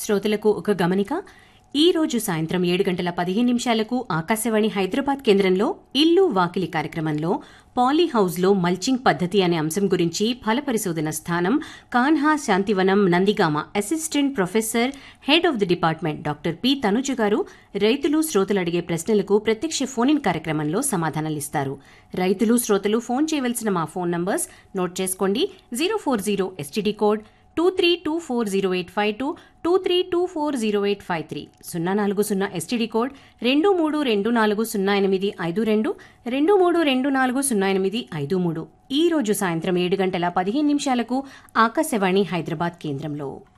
శ్రోతలకు ఒక గమనిక ఈ రోజు సాయంత్రం ఏడు గంటల పదిహేను నిమిషాలకు ఆకాశవాణి హైదరాబాద్ కేంద్రంలో ఇల్లు వాకిలి కార్యక్రమంలో పాలీ హౌస్లో మల్చింగ్ పద్ధతి అనే అంశం గురించి ఫల పరిశోధన స్థానం Kanha Shantivanam Nandigama assistant professor head of the department doctor P Tanuja గారు రైతులు శ్రోతలు అడిగే ప్రశ్నలకు ప్రత్యక్ష ఫోన్ ఇన్ కార్యక్రమంలో సమాధానాలిస్తారు రైతులు శ్రోతలు ఫోన్ చేయవలసిన మా ఫోన్ నంబర్స్ నోట్ చేసుకోండి zero four zero STD code two three two four zero eight five two two three two four zero eight five three సున్నా నాలుగు సున్నా ఎస్టీడీ కోడ్ రెండు మూడు రెండు నాలుగు సున్నా ఎనిమిది ఐదు రెండు రెండు మూడు రెండు నాలుగు సున్నా ఎనిమిది ఐదు మూడు ఈ రోజు సాయంత్రం ఏడు గంటల పదిహేను నిమిషాలకు ఆకాశవాణి హైదరాబాద్ కేంద్రంలో